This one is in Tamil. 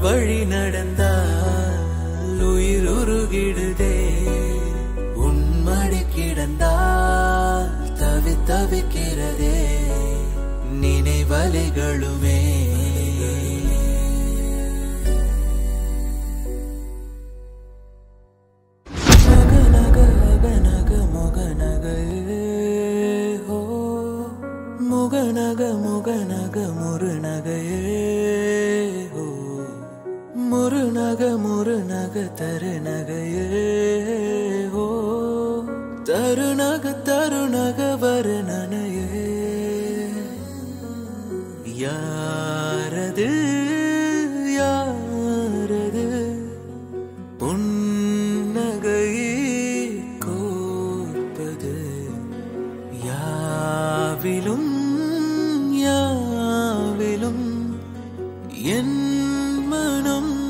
வழி நடந்தால் உயிர் உருகிடுதே உன்மடி கிடந்தால் தவி தவிக்கிறதே நினைவலைகளுமே நக நக அக நக முக நகையே ஹோ முக நக முக நக முரு நகையே ஹோ முரு நக முரு நக தரு நகையே ஹோ தரு நக தரு நக வரு நனையே யாரது யாரது புன்னகை கோர்ப்பது யாவிலும் யாவிலும் என் மனம்